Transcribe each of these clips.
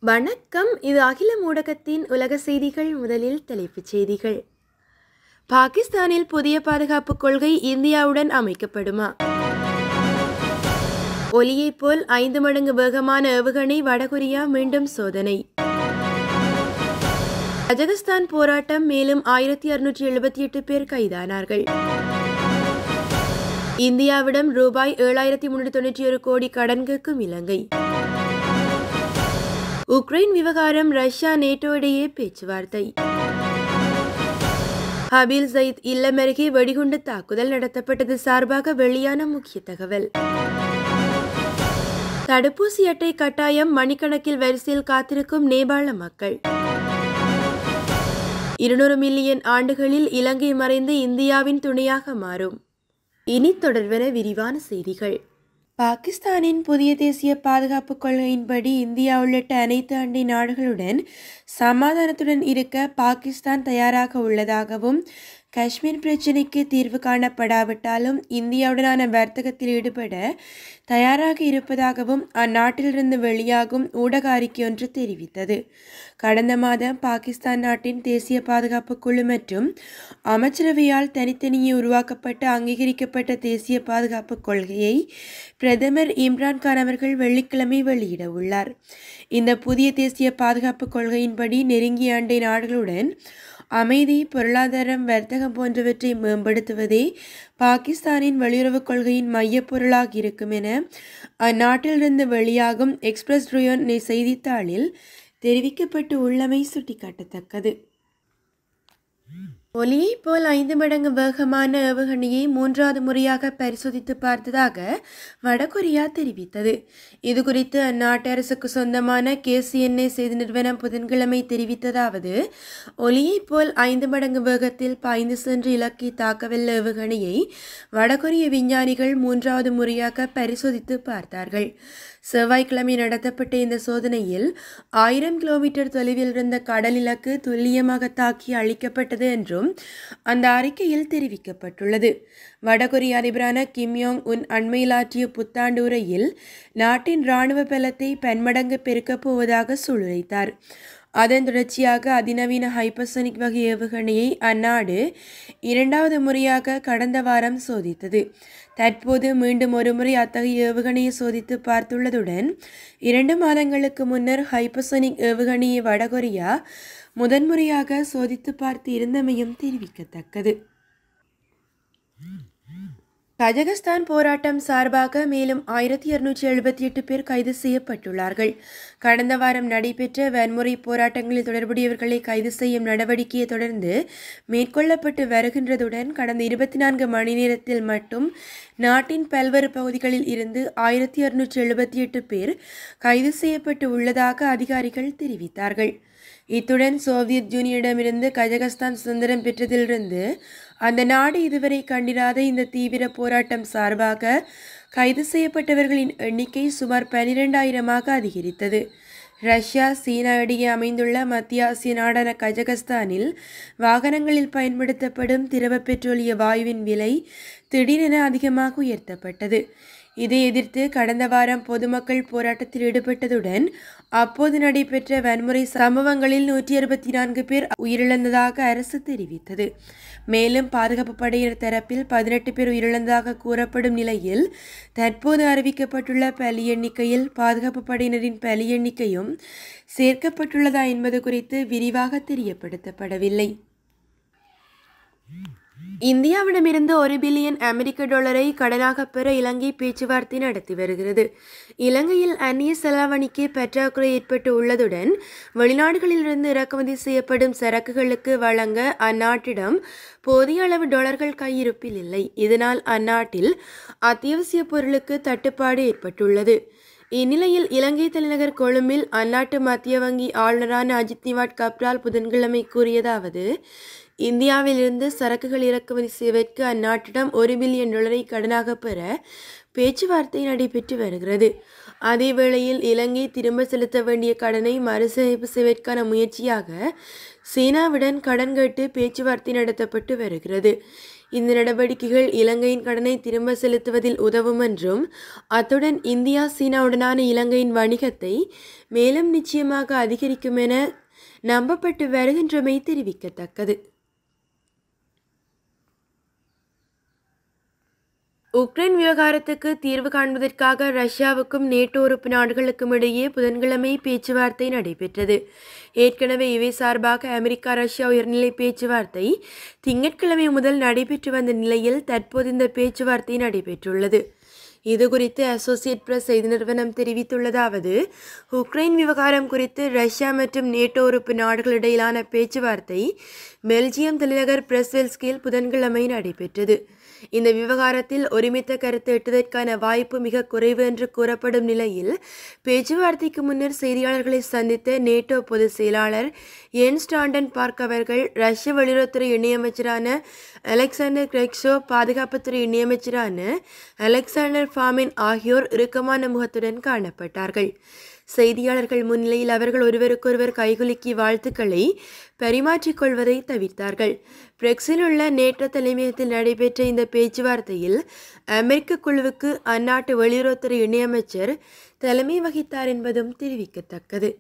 வணக்கம் இது அகில ஊடகத்தின் உலக செய்திகள் முதலில் தலைப்புச் செய்திகள் பாகிஸ்தானில் புதிய பாதுகாப்பு கொள்கை இந்தியாவுடன் அமைக்கப்படுமா ஒலியைப் போல் ஐந்து மடங்கு வேகமான ஏவுகணை வடகொரியா மீண்டும் சோதனை கஜகஸ்தான் போராட்டம் மேலும் ஆயிரத்தி அறுநூற்றி எழுபத்தி எட்டு பேர் கைதானார்கள் இந்தியாவிடம் ரூபாய் ஏழாயிரத்தி முன்னூற்றி தொண்ணூற்றி ஒரு கோடி கடன் கேட்கும் இலங்கை உக்ரைன் விவகாரம் ரஷ்யா நேட்டோ இடையே பேச்சுவார்த்தை ஹபீல் சயித் இல்லம் அருகே வெடிகுண்டு தாக்குதல் நடத்தப்பட்டது சார்பாக வெளியான முக்கிய தகவல் தடுப்பூசி அட்டை கட்டாயம் மணிக்கணக்கில் வரிசையில் காத்திருக்கும் நேபாள மக்கள் இருநூறு மில்லியன் ஆண்டுகளில் இலங்கை மறைந்து இந்தியாவின் துணையாக மாறும் இனி தொடர்வன விரிவான செய்திகள் பாகிஸ்தானின் புதிய தேசிய பாதுகாப்பு கொள்கையின்படி இந்தியா உள்ளிட்ட அனைத்து அண்டை நாடுகளுடன் சமாதானத்துடன் இருக்க பாகிஸ்தான் தயாராக உள்ளதாகவும் காஷ்மீர் பிரச்சினைக்கு தீர்வு காணப்படாவிட்டாலும் இந்தியாவுடனான வர்த்தகத்தில் ஈடுபட தயாராக இருப்பதாகவும் அந்நாட்டிலிருந்து வெளியாகும் ஊடக அறிக்கை ஒன்று தெரிவித்தது கடந்த மாதம் பாகிஸ்தான் நாட்டின் தேசிய பாதுகாப்பு குழு மற்றும் அமைச்சரவையால் தனித்தனியே உருவாக்கப்பட்ட அங்கீகரிக்கப்பட்ட தேசிய பாதுகாப்பு கொள்கையை பிரதமர் இம்ரான்கான் அவர்கள் வெள்ளிக்கிழமை வெளியிட உள்ளார் இந்த புதிய தேசிய பாதுகாப்பு கொள்கையின்படி நெருங்கிய அண்டை நாடுகளுடன் அமைதி பொருளாதாரம் வர்த்தகம் போன்றவற்றை மேம்படுத்துவதே பாகிஸ்தானின் வெளியுறவுக் கொள்கையின் மையப்பொருளாக இருக்கும் என அந்நாட்டிலிருந்து வெளியாகும் எக்ஸ்பிரஸ் ருயோன் செய்தித்தாளில் தெரிவிக்கப்பட்டு உள்ளமை சுட்டிக்காட்டத்தக்கது ஒலியைப் போல் ஐந்து மடங்கு வேகமான ஏவுகணையை மூன்றாவது முறையாக பரிசோதித்து பார்த்ததாக வடகொரியா தெரிவித்தது இதுகுறித்து அந்நாட்டு அரசுக்கு சொந்தமான கேசிஎன்ஏ செய்தி நிறுவனம் புதன்கிழமை தெரிவித்ததாவது ஒலியைப் போல் ஐந்து மடங்கு வேகத்தில் பாய்ந்து சென்று இலக்கை தாக்கவல்ல ஏவுகணையை வடகொரிய விஞ்ஞானிகள் மூன்றாவது முறையாக பரிசோதித்து பார்த்தார்கள் செவ்வாய்க்கிழமை நடத்தப்பட்ட இந்த சோதனையில் ஆயிரம் கிலோமீட்டர் தொலைவில் இருந்த கடல் இலக்கு துல்லியமாக தாக்கி அழிக்கப்பட்டது என்றும் அந்த அறிக்கையில் தெரிவிக்கப்பட்டுள்ளது வடகொரிய அதிபரான கிம் யோங் உன் அண்மையிலாற்றிய புத்தாண்டு உரையில் நாட்டின் இராணுவ பலத்தை பன்மடங்கு பெருக்கப் போவதாக சூளுரைத்தார் அதன் தொடர்ச்சியாக அதிநவீன ஹைப்பர்சோனிக் வகை ஏவுகணையை அந்நாடு இரண்டாவது முறையாக கடந்த வாரம் சோதித்தது தற்போது மீண்டும் ஒருமுறை அத்தகைய ஏவுகணையை சோதித்து பார்த்துள்ளதுடன் இரண்டு மாதங்களுக்கு முன்னர் ஹைப்பர்சோனிக் ஏவுகணையை வடகொரியா முதன்முறையாக சோதித்து பார்த்து இருந்தமையும் தெரிவிக்கத்தக்கது கஜகஸ்தான் போராட்டம் சார்பாக மேலும் ஆயிரத்தி இருநூற்றி எழுபத்தி எட்டு பேர் கைது செய்யப்பட்டுள்ளார்கள் கடந்த வாரம் நடைபெற்ற வன்முறை போராட்டங்களில் தொடர்புடையவர்களை கைது செய்யும் நடவடிக்கையை தொடர்ந்து மேற்கொள்ளப்பட்டு வருகின்றதுடன் கடந்த இருபத்தி நான்கு மணி நேரத்தில் மட்டும் நாட்டின் பல்வேறு பகுதிகளில் இருந்து ஆயிரத்தி இருநூற்றி எழுபத்தி எட்டு பேர் கைது செய்யப்பட்டு உள்ளதாக அதிகாரிகள் தெரிவித்தார்கள் இத்துடன் சோவியத் யூனியனிடமிருந்து கஜகஸ்தான் சுதந்திரம் பெற்றதிலிருந்து அந்த நாடு இதுவரை கண்டிராத இந்த தீவிர போராட்டம் சார்பாக கைது செய்யப்பட்டவர்களின் எண்ணிக்கை சுமார் பனிரெண்டாயிரமாக அதிகரித்தது ரஷ்யா சீனா இடையே அமைந்துள்ள மத்திய ஆசிய நாடான கஜகஸ்தானில் வாகனங்களில் பயன்படுத்தப்படும் திரவ பெட்ரோலிய வாயுவின் விலை திடீரென அதிகமாக உயர்த்தப்பட்டது இதை எதிர்த்து கடந்த வாரம் பொதுமக்கள் போராட்டத்தில் ஈடுபட்டதுடன் அப்போது நடைபெற்ற வன்முறை சம்பவங்களில் நூற்றி அறுபத்தி நான்கு பேர் உயிரிழந்ததாக அரசு தெரிவித்தது மேலும் பாதுகாப்பு படையினர் தரப்பில் பதினெட்டு பேர் உயிரிழந்ததாக கூறப்படும் நிலையில் தற்போது அறிவிக்கப்பட்டுள்ள பலி எண்ணிக்கையில் பாதுகாப்பு படையினரின் பலி எண்ணிக்கையும் சேர்க்கப்பட்டுள்ளதா என்பது குறித்து விரிவாக தெரியப்படுத்தப்படவில்லை இந்தியாவிடமிருந்து ஒரு பில்லியன் அமெரிக்க டாலரை கடனாக பெற இலங்கை பேச்சுவார்த்தை நடத்தி வருகிறது இலங்கையில் அந்நிய செலாவணிக்கு பற்றாக்குறை ஏற்பட்டு உள்ளதுடன் வெளிநாடுகளிலிருந்து இறக்குமதி செய்யப்படும் சரக்குகளுக்கு வழங்க அந்நாட்டிடம் போதிய அளவு டாலர்கள் கையிருப்பில் இல்லை இதனால் அந்நாட்டில் அத்தியாவசிய பொருளுக்கு தட்டுப்பாடு ஏற்பட்டுள்ளது இந்நிலையில் இலங்கை தலைநகர் கொழும்பில் அந்நாட்டு மத்திய வங்கி ஆளுநரான அஜித் நிவாட் கப்ரால் புதன்கிழமை கூறியதாவது இந்தியாவிலிருந்து சரக்குகள் இறக்குமதி செய்வதற்கு அந்நாட்டிடம் ஒரு பில்லியன் டாலரை கடனாக பெற பேச்சுவார்த்தை நடைபெற்று வருகிறது அதேவேளையில் இலங்கை திரும்ப செலுத்த வேண்டிய கடனை மறுசீரமைப்பு செய்வதற்கான முயற்சியாக சீனாவுடன் கடன் கேட்டு பேச்சுவார்த்தை நடத்தப்பட்டு வருகிறது இந்த நடவடிக்கைகள் இலங்கையின் கடனை திரும்ப செலுத்துவதில் உதவும் என்றும் அத்துடன் இந்தியா சீனாவுடனான இலங்கையின் வணிகத்தை மேலும் நிச்சயமாக அதிகரிக்கும் என நம்பப்பட்டு வருகின்றமை தெரிவிக்கத்தக்கது உக்ரைன் விவகாரத்துக்கு தீர்வு காண்பதற்காக ரஷ்யாவுக்கும் நேட்டோ உறுப்பு நாடுகளுக்கும் இடையே புதன்கிழமை பேச்சுவார்த்தை நடைபெற்றது ஏற்கனவே இவை சார்பாக அமெரிக்கா ரஷ்யா உயர்நிலை பேச்சுவார்த்தை திங்கட்கிழமை முதல் நடைபெற்று வந்த நிலையில் தற்போது இந்த பேச்சுவார்த்தை நடைபெற்றுள்ளது இது குறித்து அசோசியேட் பிரஸ் செய்தி நிறுவனம் தெரிவித்துள்ளதாவது உக்ரைன் விவகாரம் குறித்து ரஷ்யா மற்றும் நேட்டோ உறுப்பு நாடுகளிடையிலான பேச்சுவார்த்தை பெல்ஜியம் தலைநகர் பிரஸ்வெல்ஸ்கில் புதன்கிழமை நடைபெற்றது இந்த விவகாரத்தில் ஒருமித்த கருத்து எட்டுவதற்கான வாய்ப்பு மிக குறைவு என்று கூறப்படும் நிலையில் பேச்சுவார்த்தைக்கு முன்னர் செய்தியாளர்களை சந்தித்த நேட்டோ பொதுச் செயலாளர் என் ஸ்டாண்டன் பார்க் அவர்கள் ரஷ்ய வெளியுறவுத்துறை இணையமைச்சரான அலெக்சாண்டர் கிரெக்ஷோ பாதுகாப்புத்துறை இணையமைச்சரான அலெக்சாண்டர் ஃபாமின் ஆகியோர் இறுக்கமான முகத்துடன் காணப்பட்டார்கள் செய்தியாளர்கள் முன்னிலையில் அவர்கள் ஒருவருக்கொருவர் கைகுலுக்கி வாழ்த்துக்களை பரிமாற்றிக் கொள்வதை தவிர்த்தார்கள் பிரெக்ஸில் உள்ள நேட்டோ தலைமையகத்தில் நடைபெற்ற இந்த பேச்சுவார்த்தையில் அமெரிக்க குழுவுக்கு அந்நாட்டு வெளியுறவுத்துறை இணையமைச்சர் தலைமை வகித்தார் என்பதும் தெரிவிக்கத்தக்கது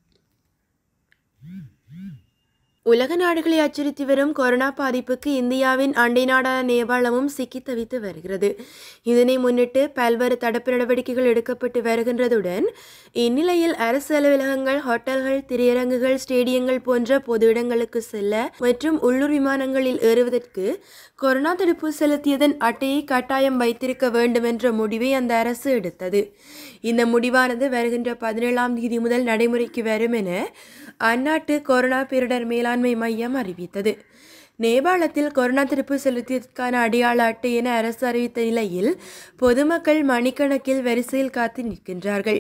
உலக நாடுகளை அச்சுறுத்தி வரும் கொரோனா பாதிப்புக்கு இந்தியாவின் அண்டை நாடான நேபாளமும் சிக்கி தவித்து வருகிறது இதனை முன்னிட்டு பல்வேறு தடுப்பு நடவடிக்கைகள் எடுக்கப்பட்டு வருகின்றதுடன் இந்நிலையில் அரசு அலுவலகங்கள் ஹோட்டல்கள் திரையரங்குகள் ஸ்டேடியங்கள் போன்ற பொது இடங்களுக்கு செல்ல மற்றும் உள்ளூர் விமானங்களில் ஏறுவதற்கு கொரோனா தடுப்பு செலுத்தியதன் அட்டையை கட்டாயம் வைத்திருக்க வேண்டும் என்ற முடிவை அந்த அரசு எடுத்தது இந்த முடிவானது வருகின்ற பதினேழாம் தேதி முதல் நடைமுறைக்கு வரும் என அந்நாட்டு கொரோனா பேரிடர் மேலாண்மை மையம் அறிவித்தது நேபாளத்தில் கொரோனா தடுப்பு செலுத்தியதற்கான அடையாள அட்டை என அரசு அறிவித்த நிலையில் பொதுமக்கள் மணிக்கணக்கில் வரிசையில் காத்து நிற்கின்றார்கள்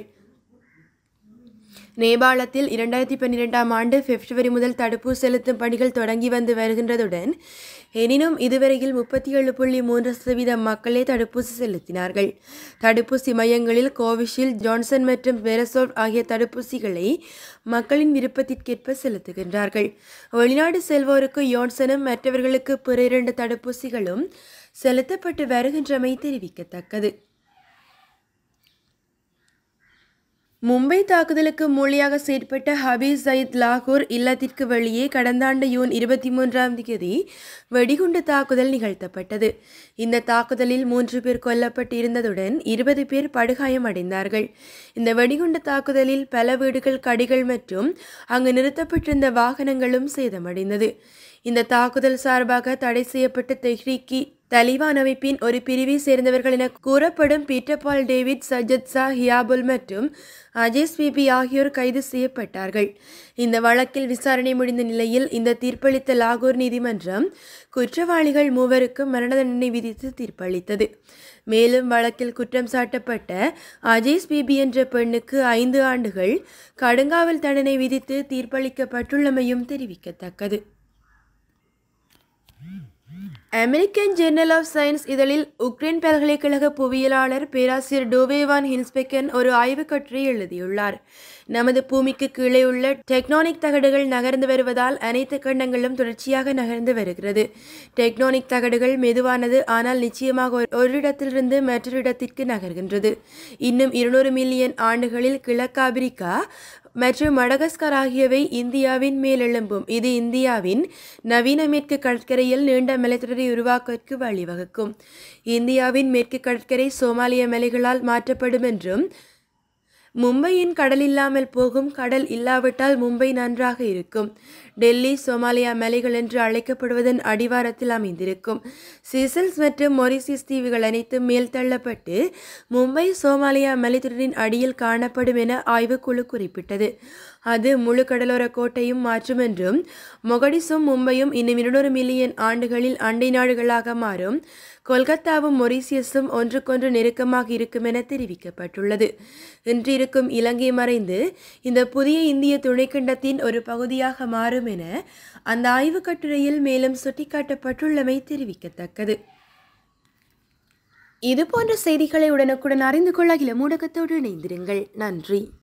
நேபாளத்தில் இரண்டாயிரத்தி பன்னிரெண்டாம் ஆண்டு பிப்ரவரி முதல் தடுப்பூசி செலுத்தும் பணிகள் தொடங்கி வந்து வருகின்றதுடன் எனினும் இதுவரையில் முப்பத்தி ஏழு புள்ளி மூன்று சதவீதம் மக்களே தடுப்பூசி செலுத்தினார்கள் தடுப்பூசி மையங்களில் கோவிஷீல்டு ஜான்சன் மற்றும் வெரசோல் ஆகிய தடுப்பூசிகளை மக்களின் விருப்பத்திற்கேற்ப செலுத்துகின்றார்கள் வெளிநாடு செல்வோருக்கு யோன்சனும் மற்றவர்களுக்கு பிற இரண்டு தடுப்பூசிகளும் செலுத்தப்பட்டு வருகின்றமை தெரிவிக்கத்தக்கது மும்பை தாக்குதலுக்கு மூலியாக செயற்பட்ட ஹபீஸ் சயித் லாகூர் இல்லத்திற்கு வெளியே கடந்த ஆண்டு ஜூன் இருபத்தி மூன்றாம் தேதி வெடிகுண்டு தாக்குதல் நிகழ்த்தப்பட்டது இந்த தாக்குதலில் மூன்று பேர் கொல்லப்பட்டு இருந்ததுடன் இருபது பேர் படுகாயமடைந்தார்கள் இந்த வெடிகுண்டு தாக்குதலில் பல வீடுகள் கடிகள் மற்றும் அங்கு நிறுத்தப்பட்டிருந்த வாகனங்களும் சேதமடைந்தது இந்த தாக்குதல் சார்பாக தடை செய்யப்பட்ட தெஹ்ரிக்கி தலிபான் அமைப்பின் ஒரு பிரிவை சேர்ந்தவர்கள் என கூறப்படும் பீட்டர் பால் டேவிட் சஜத் சா ஹியாபுல் மற்றும் அஜேஸ் பிபி ஆகியோர் கைது செய்யப்பட்டார்கள் இந்த வழக்கில் விசாரணை முடிந்த நிலையில் இந்த தீர்ப்பளித்த லாகூர் நீதிமன்றம் குற்றவாளிகள் மூவருக்கும் மரண தண்டனை விதித்து தீர்ப்பளித்தது மேலும் வழக்கில் குற்றம் சாட்டப்பட்ட அஜேஸ் பிபி என்ற பெண்ணுக்கு ஐந்து ஆண்டுகள் கடுங்காவல் தண்டனை விதித்து தீர்ப்பளிக்கப்பட்டுள்ளமையும் தெரிவிக்கத்தக்கது அமெரிக்கன் ஜெர்னல் ஆஃப் சயின்ஸ் இதழில் உக்ரைன் பல்கலைக்கழக புவியியலாளர் பேராசிரியர் டோவேவான் ஹின்ஸ்பெக்கன் ஒரு ஆய்வுக் கட்டுரை எழுதியுள்ளார் நமது பூமிக்கு கீழே உள்ள டெக்னானிக் தகடுகள் நகர்ந்து வருவதால் அனைத்து கண்டங்களும் தொடர்ச்சியாக நகர்ந்து வருகிறது டெக்னானிக் தகடுகள் மெதுவானது ஆனால் நிச்சயமாக ஒரு- ஒரு இடத்திலிருந்து மற்றொரு இடத்திற்கு நகர்கின்றது இன்னும் இருநூறு மில்லியன் ஆண்டுகளில் கிழக்காபிரிக்கா மற்றும் மடகஸ்கர் ஆகியவை இந்தியாவின் மேலெழும்பும் இது இந்தியாவின் நவீன மேற்கு கடற்கரையில் நீண்ட மலைத்தொடரை உருவாக்குவதற்கு வழிவகுக்கும் இந்தியாவின் மேற்கு கடற்கரை சோமாலிய மலைகளால் மாற்றப்படும் என்றும் மும்பையின் கடல் இல்லாமல் போகும் கடல் இல்லாவிட்டால் மும்பை நன்றாக இருக்கும் டெல்லி சோமாலியா மலைகள் என்று அழைக்கப்படுவதன் அடிவாரத்தில் அமைந்திருக்கும் சீசல்ஸ் மற்றும் மொரிசியஸ் தீவுகள் அனைத்தும் மேல் தள்ளப்பட்டு மும்பை சோமாலியா மலைத்தொடரின் அடியில் காணப்படும் என ஆய்வுக்குழு குறிப்பிட்டது அது முழு கடலோர கோட்டையும் மாற்றும் என்றும் மொகடிசும் மும்பையும் இன்னும் இருநூறு மில்லியன் ஆண்டுகளில் அண்டை நாடுகளாக மாறும் கொல்கத்தாவும் மொரீசியஸும் ஒன்றுக்கொன்று நெருக்கமாக இருக்கும் என தெரிவிக்கப்பட்டுள்ளது இன்று இருக்கும் இலங்கை மறைந்து இந்த புதிய இந்திய துணைக்கண்டத்தின் ஒரு பகுதியாக மாறும் என அந்த ஆய்வுக் கட்டுரையில் மேலும் சுட்டிக்காட்டப்பட்டுள்ளமை தெரிவிக்கத்தக்கது இது போன்ற செய்திகளை உடனுக்குடன் அறிந்து கொள்ள இளமூடகத்தோடு இணைந்திருங்கள் நன்றி